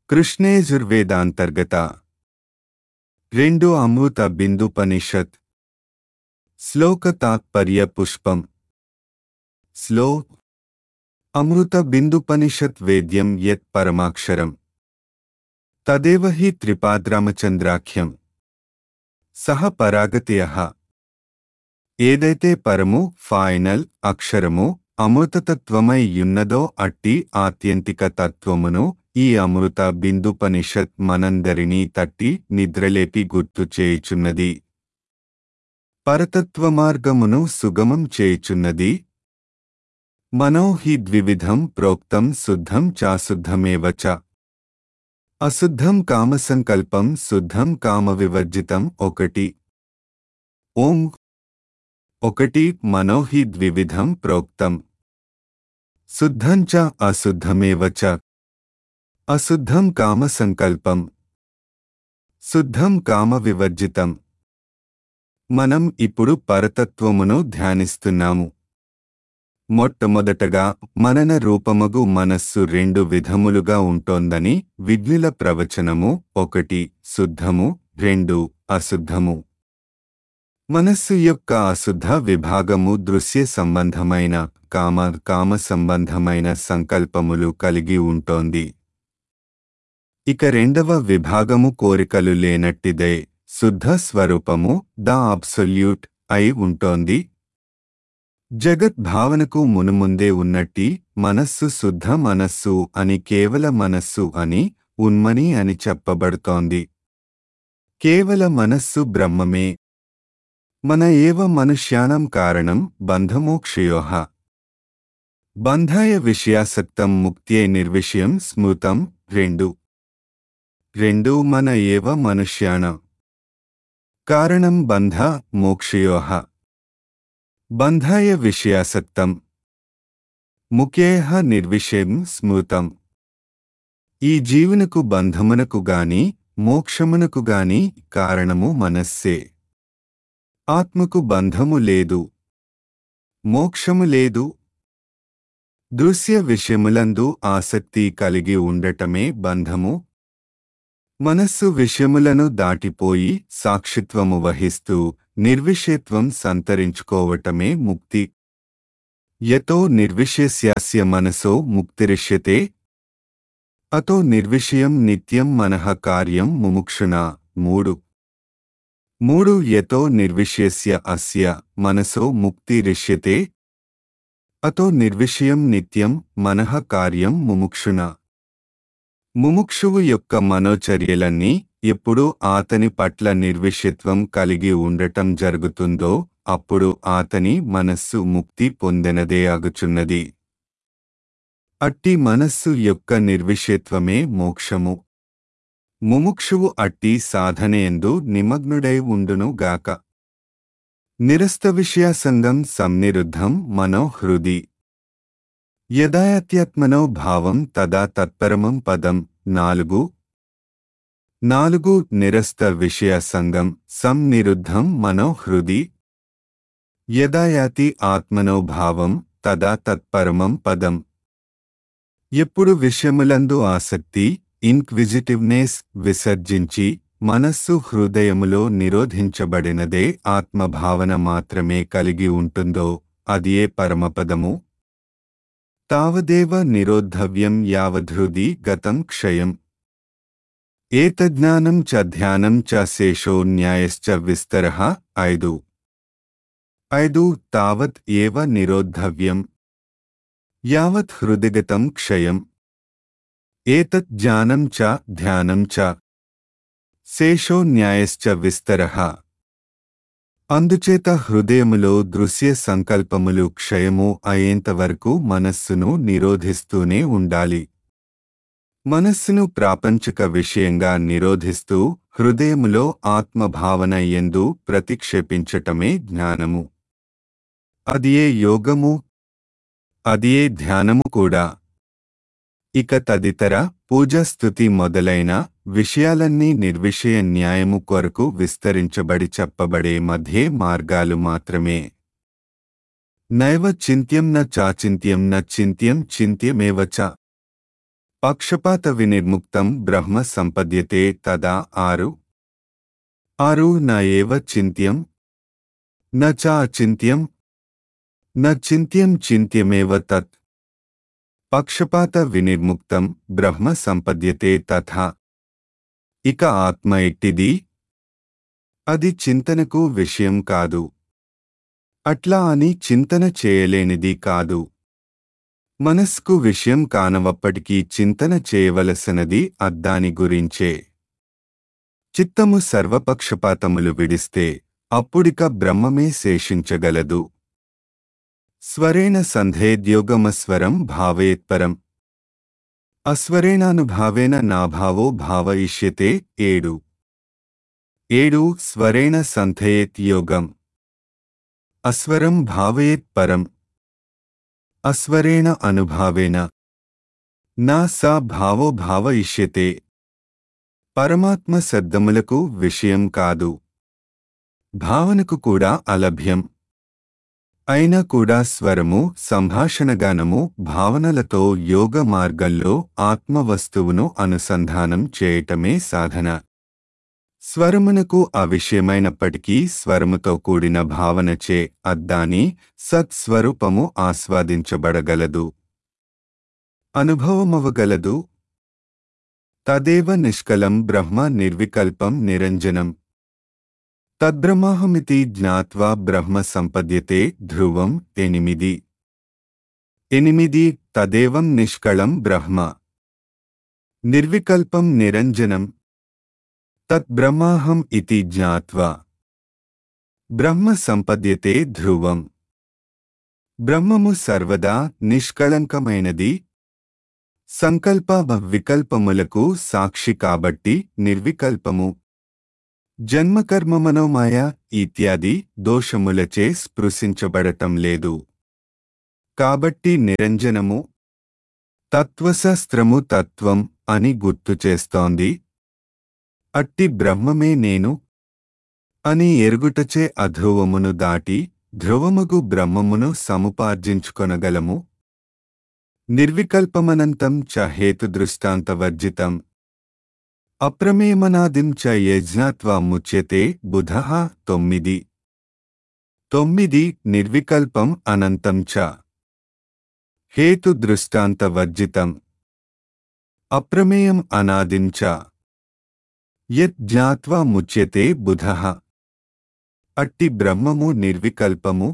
కృష్ణేజుర్వేదాంతర్గత రెండు అమృత బిందుపనిషత్ శ్లోక తాత్పర్య పుష్పం శ్లో అమృత బిందుపనిషత్ వేద్యం యత్ పరమాక్షరం తదేవ హి త్రిపాద్రామచంద్రాఖ్యం సహ పరాగతయ ఏదైతే పరము ఫైనల్ అక్షరము అమృతతత్వమై యున్నదో అట్టి ఆత్యంతిక తత్వమును ఈ అమృత బిందుపనిషత్ మనందరినీ తట్టి నిద్రలేపి గుర్తు చేయుచున్నది పరతత్వ మార్గమును సుగమం చేయుచున్నది మనో హి ద్వివిధం ప్రోక్తం శుద్ధం చాశుద్ధమేవ చ అశుద్ధం కామసంకల్పం శుద్ధం కామవివర్జితం ఒకటి ఓం ఒకటి మనోహి ద్వివిధం ప్రోక్తం శుద్ధం చ అశుద్ధమేవ చ అశుద్ధం కామసంకల్పం శుద్ధం కామవివర్జితం మనం ఇప్పుడు పరతత్వమును ధ్యానిస్తున్నాము మొట్టమొదటగా మనన రూపమగు మనస్సు రెండు విధములుగా ఉంటోందని విజ్ఞుల ప్రవచనము ఒకటి శుద్ధము రెండు అశుద్ధము మనస్సు యొక్క అశుద్ధ విభాగము దృశ్య సంబంధమైన కామ కామ సంబంధమైన సంకల్పములు కలిగి ఉంటోంది ఇక రెండవ విభాగము కోరికలు లేనట్టిదే శుద్ధ స్వరూపము ద అబ్సొల్యూట్ అయి ఉంటోంది జగత్ భావనకు మునుముందే ఉన్నట్టి మనస్సు శుద్ధ మనస్సు అని కేవల మనస్సు అని ఉన్మని అని చెప్పబడుతోంది కేవల మనస్సు బ్రహ్మమే మన ఏవ మనుష్యాణం కారణం బంధమోక్షయోః బంధాయ విషయాసక్తం ముక్త్యై నిర్విషయం స్మృతం రెండు రెండు మన ఏవ మనుష్యాణం కారణం బంధ మోక్షయోః బంధాయ విషయాసక్తం ముఖ్యేహ నిర్విషయం స్మృతం ఈ జీవునకు బంధమునకు గాని మోక్షమునకు గాని కారణము మనస్సే ఆత్మకు బంధము లేదు మోక్షము లేదు దృశ్య విషయములందు ఆసక్తి కలిగి ఉండటమే బంధము మనస్సు విషయములను దాటిపోయి సాక్షిత్వము వహిస్తూ నిర్విషయత్వం సంతరించుకోవటమే ముక్తి యతో నిర్విషయస్యాస్య మనసో ముక్తిరిష్యతే అతో నిర్విషయం నిత్యం మనః కార్యం ముముక్షునా మూడు మూడు యతో నిర్విషయస్య అస్య మనసో ముక్తిరిష్యతే అతో నిర్విషయం నిత్యం మనః కార్యం ముముక్షున ముముక్షువు యొక్క మనోచర్యలన్నీ ఎప్పుడు అతని పట్ల నిర్విషయత్వం కలిగి ఉండటం జరుగుతుందో అప్పుడు అతని మనస్సు ముక్తి పొందినదే అగుచున్నది అట్టి మనస్సు యొక్క నిర్విషయత్వమే మోక్షము ముముక్షువు అట్టి సాధనయందు నిమగ్నుడై ఉండును గాక నిరస్త విషయాసంగం సంనిరుద్ధం మనో హృది యదాయత్యాత్మనో భావం తదా తత్పరమం పదం నాలుగు నాలుగు నిరస్త విషయాసంగం సంనిరుద్ధం మనో హృది యదాయాతి ఆత్మనో భావం తదా తత్పరమం పదం ఎప్పుడు విషయములందు ఆసక్తి ఇన్క్విజిటివ్నెస్ విసర్జించి మనస్సు హృదయములో నిరోధించబడినదే ఆత్మభావన మాత్రమే కలిగి ఉంటుందో అదియే పరమపదము తావదేవ నిరోద్ధవ్యం యావధృది గతం క్షయం ఏతజ్ఞానం చ ధ్యానం చ శేషో న్యాయశ్చ విస్తర ఐదు ఐదు తావత్ ఏవ నిరోద్ధవ్యం యావత్ హృదిగతం క్షయం ఏతత్ జ్ఞానం చ ధ్యానం చ శేషో న్యాయశ్చ విస్తర అందుచేత హృదయములో దృశ్య సంకల్పములు క్షయము అయ్యేంతవరకు మనస్సును నిరోధిస్తూనే ఉండాలి మనస్సును ప్రాపంచిక విషయంగా నిరోధిస్తూ హృదయములో ఆత్మభావన ఎందు ప్రతిక్షేపించటమే జ్ఞానము అదియే యోగము అదియే ధ్యానము కూడా ఇక తదితర పూజాస్థుతి మొదలైన విషయాలన్నీ నిర్విషయ న్యాయము కొరకు విస్తరించబడి చెప్పబడే మధ్యే మార్గాలు మాత్రమే నైవ చింత్యం న చాచింత్యం న చింత్యం చింత్యమేవ చ పక్షపాత వినిర్ముక్తం బ్రహ్మ సంపద్యతే తదా ఆరు ఆరు న ఏవ చింత్యం న చ అచింత్యం న చింత్యం చింత్యమేవ తత్ పక్షపాత వినిర్ముక్తం బ్రహ్మ సంపద్యతే తథా ఇక ఆత్మ ఎట్టిది అది చింతనకు విషయం కాదు అట్లా అని చింతన చేయలేనిది కాదు మనస్కు విషయం కానవప్పటికీ చింతన చేయవలసినది అద్దాని గురించే చిత్తము సర్వపక్షపాతములు విడిస్తే అప్పుడిక బ్రహ్మమే శేషించగలదు స్వరేణ సంధేద్యోగమస్వరం భావేత్పరం అస్వరేణానుభావేన నాభావో భావయిష్యతే ఏడు ఏడు స్వరేణ సంధయేత్ యోగం అస్వరం భావయేత్ పరం అస్వరేణ అనుభావేన నా సా భావో భావయిష్యతే పరమాత్మ శబ్దములకు విషయం కాదు భావనకు కూడా అలభ్యం అయినా కూడా స్వరము సంభాషణగానము భావనలతో యోగ మార్గంలో ఆత్మవస్తువును అనుసంధానం చేయటమే సాధన స్వరమునకు అవిషయమైనప్పటికీ స్వరముతో కూడిన భావనచే అద్దాని సత్స్వరూపము ఆస్వాదించబడగలదు అనుభవమవగలదు తదేవ నిష్కలం బ్రహ్మ నిర్వికల్పం నిరంజనం తద్బ్రహ్మాహమితి జ్ఞాత్వా బ్రహ్మ సంపద్యతే ధ్రువం ఎనిమిది ఎనిమిది తదేవం నిష్కళం బ్రహ్మ నిర్వికల్పం నిరంజనం తద్బ్రహ్మాహం ఇతి జ్ఞాత్వా బ్రహ్మ సంపద్యతే ధ్రువం బ్రహ్మము సర్వదా నిష్కళంకమైనది సంకల్ప వికల్పములకు సాక్షి కాబట్టి నిర్వికల్పము జన్మకర్మ మనోమాయ ఇత్యాది దోషములచే స్పృశించబడటం లేదు కాబట్టి నిరంజనము తత్వశాస్త్రము తత్వం అని గుర్తు చేస్తోంది అట్టి బ్రహ్మమే నేను అని ఎరుగుటచే అధ్రువమును దాటి ధ్రువముగు బ్రహ్మమును సముపార్జించుకొనగలము నిర్వికల్పమనంతం చ హేతుదృష్టాంతవర్జితం అప్రమేమనాదిం చ యజ్ఞాత్వా ముచ్యతే బుధ తొమ్మిది తొమ్మిది నిర్వికల్పం అనంతం చ హేతుదృష్టాంతవర్జితం అప్రమేయం అనాదిం చ యత్ జ్ఞాత్వా ముచ్యతే బుధ అట్టి బ్రహ్మము నిర్వికల్పము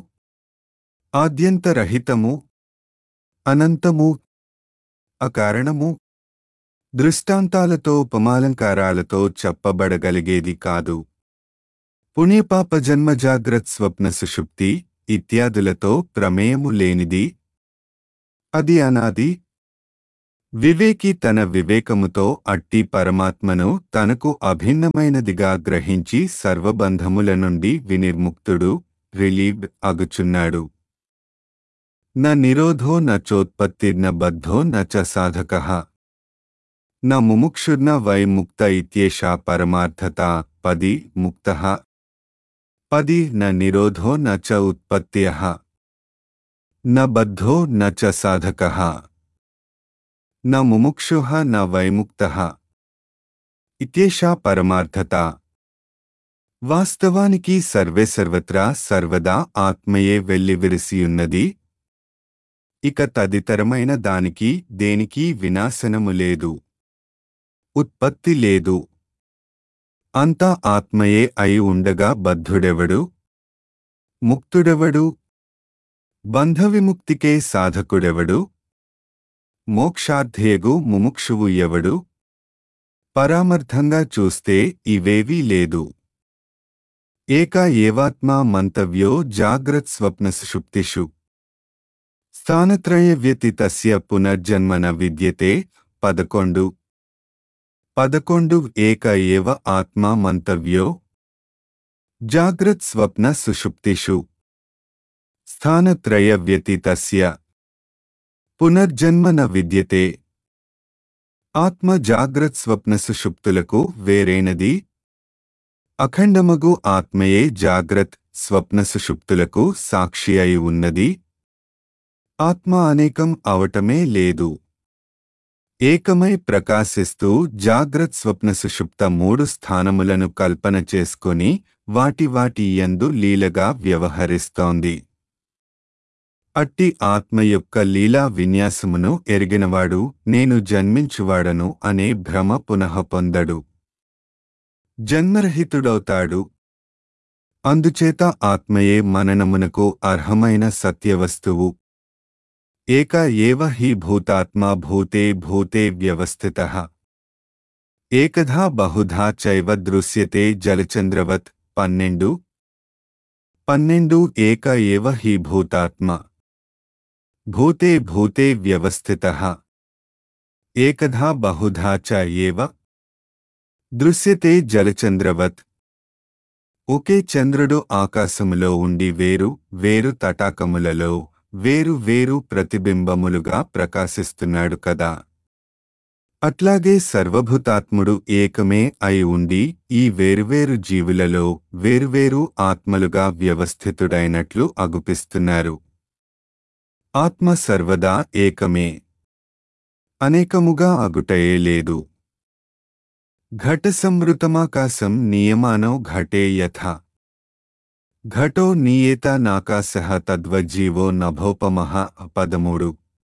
ఆద్యంతరహితము అనంతము అకారణము దృష్టాంతాలతో ఉపమాలంకారాలతో చెప్పబడగలిగేది కాదు పుణ్యపాప జన్మ జాగ్రత్ స్వప్న సుషుప్తి ఇత్యాదులతో ప్రమేయము లేనిది అది అనాది వివేకి తన వివేకముతో అట్టి పరమాత్మను తనకు అభిన్నమైనదిగా గ్రహించి సర్వబంధముల నుండి వినిర్ముక్తుడు రిలీవ్ అగుచున్నాడు న నిరోధో న చోత్పత్తిర్న బద్ధో న చ సాధక న ముముక్షుర్న వై ముక్త ఇత్యేషా పరమార్థత పది ముక్త పది న నిరోధో న చ ఉత్పత్త్యః న బద్ధో న చ సాధకः న ముముక్షుః న వైముక్తః ఇత్యేషా పరమార్థత వాస్తవానికి సర్వే సర్వత్రా సర్వదా ఆత్మయే వెల్లివిరిసియున్నది ఇక తదితరమైన దానికి దేనికి వినాశనము లేదు ఉత్పత్తి లేదు అంతా ఆత్మయే అయి ఉండగా బద్ధుడెవడు ముక్తుడెవడు బంధవిముక్తికే సాధకుడెవడు మోక్షార్థేగు ముముక్షువు ఎవడు పరామర్థంగా చూస్తే ఇవేవీ లేదు ఏక ఏవాత్మా మంతవ్యో జాగ్రత్ స్వప్న సుషుప్తిషు స్థానత్రయ వ్యతితస్య పునర్జన్మన విద్యతే పదకొండు పదకొండు ఏక ఏవ ఆత్మా మంతవ్యో జాగ్రత్ స్వప్న సుషుప్తిషు స్థానత్రయ వ్యతితస్య పునర్జన్మన విద్యతే ఆత్మ జాగ్రత్ స్వప్న సుషుప్తులకు వేరైనది అఖండమగు ఆత్మయే జాగ్రత్ స్వప్న సుషుప్తులకు సాక్షి అయి ఉన్నది ఆత్మ అనేకం అవటమే లేదు ఏకమై ప్రకాశిస్తూ జాగ్రత్ స్వప్న సుషుప్త మూడు స్థానములను కల్పన చేసుకొని వాటి వాటి యందు లీలగా వ్యవహరిస్తోంది అట్టి ఆత్మ యొక్క లీలా విన్యాసమును ఎరిగినవాడు నేను జన్మించువాడను అనే భ్రమ పునః పొందడు జన్మరహితుడవుతాడు అందుచేత ఆత్మయే మననమునకు అర్హమైన సత్యవస్తువు ఏక ఏవ హి భూతాత్మా భూతే భూతే వ్యవస్థిత ఏకధా బహుధా చైవ దృశ్యతే జలచంద్రవత్ పన్నెండు పన్నెండు ఏక ఏవ హి భూతాత్మ భూతే భూతే వ్యవస్థిత ఏకధా బహుధా చ ఏవ దృశ్యతే జలచంద్రవత్ ఒకే చంద్రుడు ఆకాశములో ఉండి వేరు వేరు తటాకములలో వేరు వేరు ప్రతిబింబములుగా ప్రకాశిస్తున్నాడు కదా అట్లాగే సర్వభూతాత్ముడు ఏకమే అయి ఉండి ఈ వేరువేరు జీవులలో వేరువేరు ఆత్మలుగా వ్యవస్థితుడైనట్లు అగుపిస్తున్నారు ఆత్మ సర్వదా ఏకమే అనేకముగా అగుటయే లేదు ఘట సంవృతమాకాశం నియమానో ఘటే యథా ఘటో నీయేత నాకాశ తద్వజ్జీవో నభోపమః పదమూడు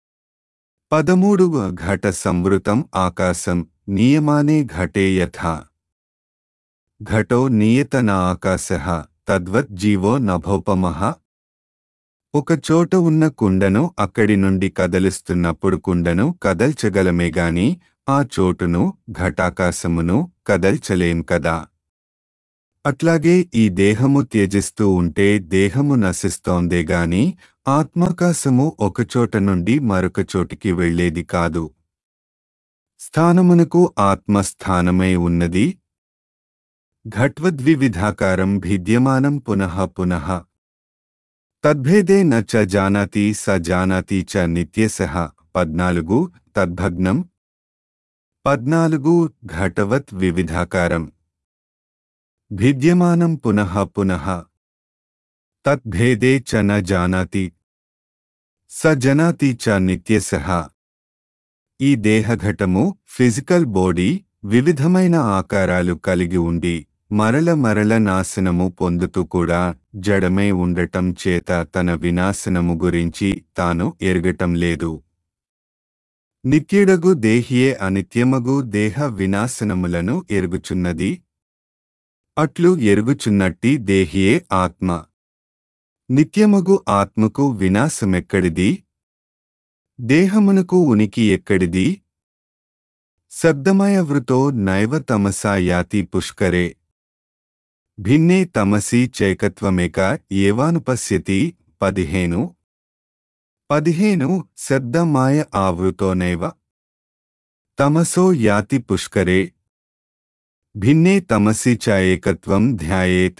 పదమూడు ఘట సంవృతం ఆకాశం నియమానే ఘటే యథా ఘటో నియత నా ఆకాశ తద్వత్ జీవో నభోపమః ఒక చోట ఉన్న కుండను అక్కడి నుండి కదలిస్తున్నప్పుడు కుండను కదల్చగలమే గాని ఆ చోటును ఘటాకాశమును కదల్చలేం కదా అట్లాగే ఈ దేహము త్యజిస్తూ ఉంటే దేహము నశిస్తోందే గాని ఆత్మాకాశము ఒకచోట నుండి మరొక చోటికి వెళ్లేది కాదు స్థానమునకు ఆత్మస్థానమై ఉన్నది ఘట్వద్వివిధాకారం భిద్యమానం పునః పునః తద్భేదే న చ జానాతి స జానాతి చ నిత్యసః పద్నాలుగు తద్భగ్నం పద్నాలుగు ఘటవత్ వివిధాకారం భిద్యమానం పునః పునః తద్భేదే చ న జానాతి స జనాతి చ నిత్యసః ఈ దేహఘటము ఫిజికల్ బాడీ వివిధమైన ఆకారాలు కలిగి ఉండి మరల మరల నాశనము పొందుతూ కూడా జడమై ఉండటం చేత తన వినాశనము గురించి తాను ఎరగటం లేదు నిత్యుడగు దేహియే అనిత్యమగు దేహ వినాశనములను ఎరుగుచున్నది అట్లు ఎరుగుచున్నట్టి దేహియే ఆత్మ నిత్యమగు ఆత్మకు వినాశమెక్కడిది దేహమునకు ఉనికి ఎక్కడిది శబ్దమయ వృతో నైవ తమసా యాతి పుష్కరే భిన్నే తమసి చైకత్వమేక ఏవానుపశ్యతి పదిహేను పదిహేను శబ్దమాయ ఆవృతోనైవ తమసో యాతి పుష్కరే భిన్నే తమసి చ ఏకత్వం ధ్యాయేత్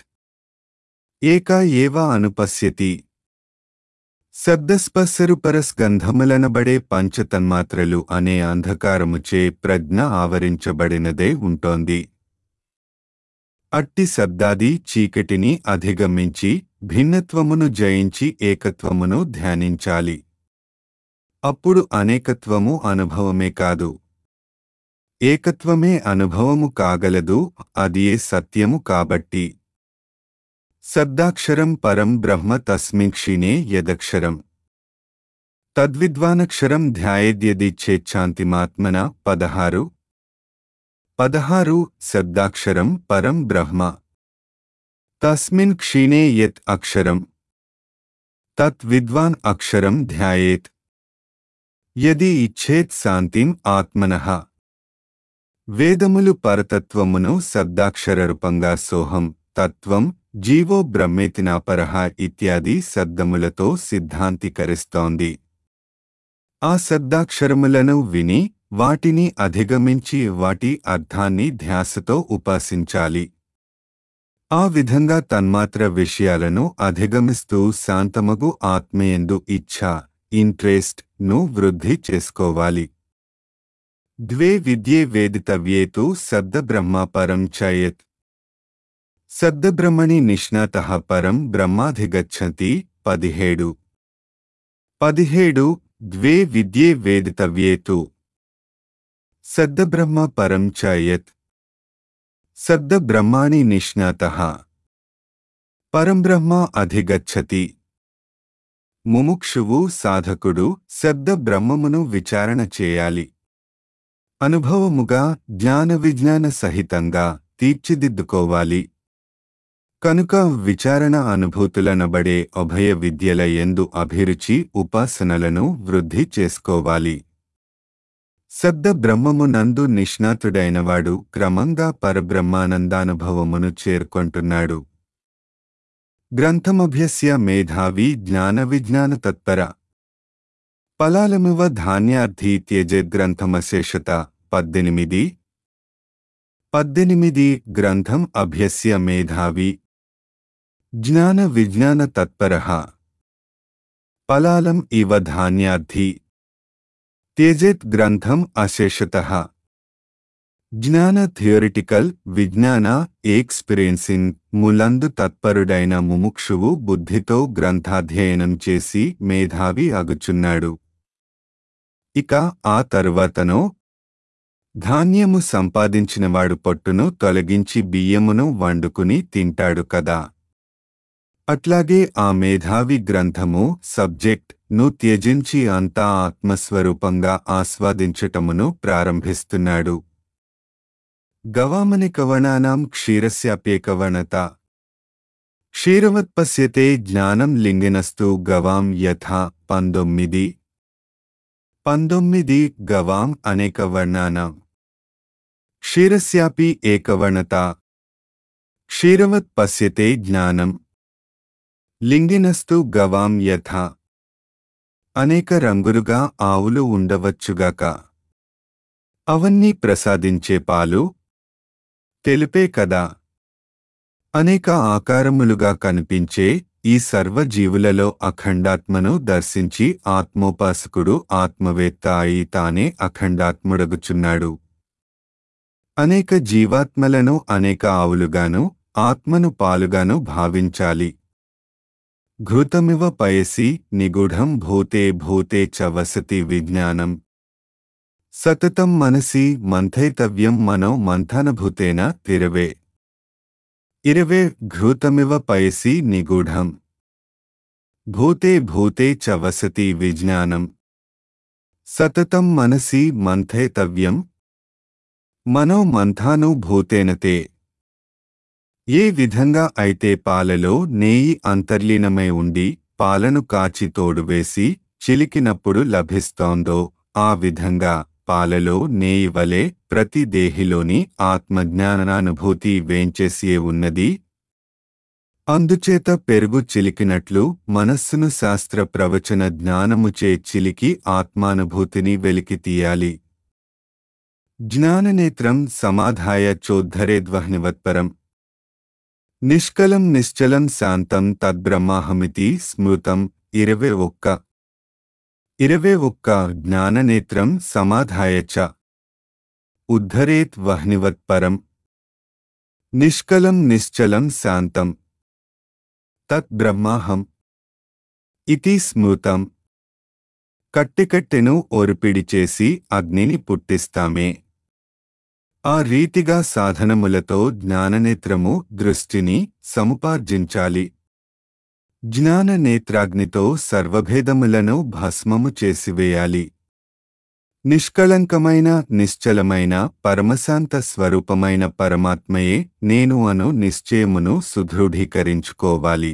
ఏక ఏవ అనుపశ్యతి శబ్దస్పర్శరుపరస్గంధములనబడే పంచతన్మాత్రలు అనే అంధకారముచే ప్రజ్ఞ ఆవరించబడినదే ఉంటోంది అట్టి శబ్దాది చీకటిని అధిగమించి భిన్నత్వమును జయించి ఏకత్వమును ధ్యానించాలి అప్పుడు అనేకత్వము అనుభవమే కాదు ఏకత్వమే అనుభవము కాగలదు అదియే సత్యము కాబట్టి శబ్దాక్షరం పరం బ్రహ్మ తస్మిన్ క్షీణే యదక్షరం తద్విద్వానక్షరం ధ్యాయేద్యది చేచ్ఛాంతిమాత్మన పదహారు పదహారు శబ్దాక్షరం పరం బ్రహ్మ తస్మిన్ క్షీణే యత్ అక్షరం తత్ విద్వాన్ అక్షరం ధ్యాయేత్ యది ఇచ్చేత్ శాంతిం ఆత్మనః వేదములు పరతత్వమును శబ్దాక్షర రూపంగా సోహం తత్వం జీవో బ్రహ్మేతినాపరహ ఇత్యాది శబ్దములతో సిద్ధాంతీకరిస్తోంది ఆ శబ్దాక్షరములను విని వాటిని అధిగమించి వాటి అర్థాన్ని ధ్యాసతో ఉపాసించాలి ఆ విధంగా తన్మాత్ర విషయాలను అధిగమిస్తూ శాంతమగు ఆత్మయందు ఇచ్ఛ ఇంట్రెస్ట్ ను వృద్ధి చేసుకోవాలి ద్వే విద్యే వేదితవ్యేతు శబ్దబ్రహ్మ పరం చయత్ శబ్దబ్రహ్మణి నిష్ణాత పరం బ్రహ్మాధిగచ్చతి పదిహేడు పదిహేడు ద్వే విద్యే వేదితవ్యేతు సద్దబ్రహ్మ పరం చ యత్ సద్దబ్రహ్మాణి నిష్ణాతః పరంబ్రహ్మ అధిగచ్చతి ముముక్షువు సాధకుడు శబ్ద బ్రహ్మమును విచారణ చేయాలి అనుభవముగా జ్ఞాన విజ్ఞాన సహితంగా తీర్చిదిద్దుకోవాలి కనుక విచారణ అనుభూతులనబడే ఉభయ విద్యల ఎందు అభిరుచి ఉపాసనలను వృద్ధి చేసుకోవాలి శబ్ద బ్రహ్మము నందు నిష్ణాతుడైనవాడు క్రమంగా పరబ్రహ్మానందానుభవమును చేరుకొంటున్నాడు గ్రంథమభ్యస్య మేధావి జ్ఞాన విజ్ఞాన తత్పర ఫలాలమివ ధాన్యార్థి త్యజగ్రంథమశేషత పద్దెనిమిది పద్దెనిమిది గ్రంథం అభ్యస్య మేధావి జ్ఞాన విజ్ఞాన తత్పర ఫలాలం ఇవ ధాన్యార్థి త్యజేత్ గ్రంథం అశేషత జ్ఞాన థియోరిటికల్ విజ్ఞాన ఎక్స్పీరియన్సింగ్ ములందు తత్పరుడైన ముముక్షువు బుద్ధితో గ్రంథాధ్యయనం చేసి మేధావి అగుచున్నాడు ఇక ఆ తరువాతనో ధాన్యము సంపాదించినవాడు పొట్టును తొలగించి బియ్యమును వండుకుని తింటాడు కదా అట్లాగే ఆ మేధావి గ్రంథము సబ్జెక్ట్ ను త్యజించి అంతా ఆత్మస్వరూపంగా ఆస్వాదించటమును ప్రారంభిస్తున్నాడు గవామని కవణానాం క్షీరస్యాప్యేకవణత క్షీరవత్పశ్యతే జ్ఞానం లింగినస్తు గవాం యథా పంతొమ్మిది పంతొమ్మిది గవాం అనేక వర్ణానాం క్షీరస్యాపి ఏకవర్ణత క్షీరవత్ పశ్యతే జ్ఞానం లింగినస్తు గవాం యథా అనేక రంగులుగా ఆవులు ఉండవచ్చుగాక అవన్నీ ప్రసాదించే పాలు తెలుపే కదా అనేక ఆకారములుగా కనిపించే ఈ సర్వజీవులలో అఖండాత్మను దర్శించి ఆత్మోపాసకుడు ఆత్మవేత్త అయి తానే అఖండాత్ముడగుచున్నాడు అనేక జీవాత్మలను అనేక ఆవులుగాను ఆత్మను పాలుగాను భావించాలి ఘృతమివ పయసి నిగూఢం భూతే భూతే చ వసతి విజ్ఞానం సతతం మనసి మంథైతవ్యం మనో మంథనభూతేన తిరవే ఇరవే ఘృతమివ పయసి నిగూఢం భూతే భూతే చ వసతి విజ్ఞానం సతతం మనసి మంథైతవ్యం మనో మంథానుభూతేనతే ఏ విధంగా అయితే పాలలో నేయి అంతర్లీనమై ఉండి పాలను కాచి తోడువేసి చిలికినప్పుడు లభిస్తోందో ఆ విధంగా పాలలో నేయి వలె ప్రతి దేహిలోని ఆత్మజ్ఞానానుభూతి వేంచేసియే ఉన్నది అందుచేత పెరుగు చిలికినట్లు మనస్సును శాస్త్ర ప్రవచన జ్ఞానముచే చిలికి ఆత్మానుభూతిని వెలికి తీయాలి జ్ఞాననేత్రం సమాధాయ చోద్ధరేద్వహ్నివత్పరం నిష్కలం నిశ్చలం శాంతం తద్బ్రహ్మాహమితి స్మృతం ఇరవై ఒక్క ఇరవై ఒక్క జ్ఞాననేత్రం సమాధాయ చ ఉద్ధరేత్ వహ్నివత్పరం నిష్కలం నిశ్చలం శాంతం తత్ బ్రహ్మాహం ఇతి స్మృతం కట్టెకట్టెను ఓరుపిడి చేసి అగ్నిని పుట్టిస్తామే ఆ రీతిగా సాధనములతో జ్ఞాననేత్రము దృష్టిని సముపార్జించాలి జ్ఞాననేత్రాగ్నితో సర్వభేదములను భస్మము చేసివేయాలి నిష్కళంకమైన నిశ్చలమైన పరమశాంత స్వరూపమైన పరమాత్మయే నేను అను నిశ్చయమును సుదృఢీకరించుకోవాలి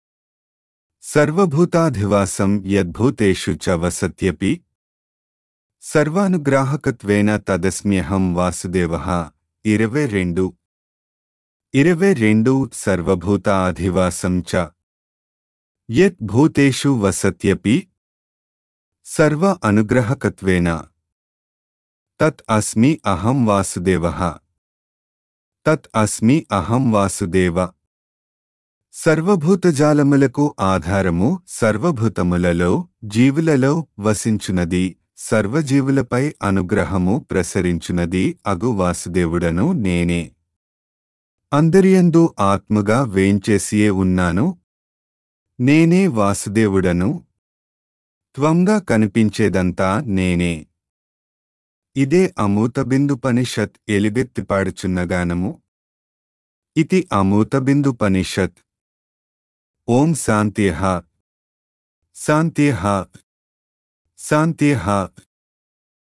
సర్వభూతాధివాసం యద్భూతేషు చ వసత్యపి సర్వానుగ్రాహకత్వేన తదస్మ్యహం వాసుదేవ ఇరవై రెండు ఇరవై రెండు సర్వభూత అధివాసం చ యత్ భూతేషు వసత్యపి సర్వ అనుగ్రహకత్వేన తత్ అస్మి అహం వాసుదేవ తత్ అస్మి అహం వాసుదేవ సర్వభూతజాలములకు ఆధారము సర్వభూతములలో జీవులలో వసించునది సర్వజీవులపై అనుగ్రహము ప్రసరించునది అగు వాసుదేవుడను నేనే అందరియందు ఆత్మగా వేంచేసియే ఉన్నాను నేనే వాసుదేవుడను త్వంగా కనిపించేదంతా నేనే ఇదే అమూతబిందుపనిషత్ ఎలుగెత్తిపాడుచున్నగానము ఇది అమూతబిందుపనిషత్ ఓం శాంత్యః శాంత్యః శాంత్యః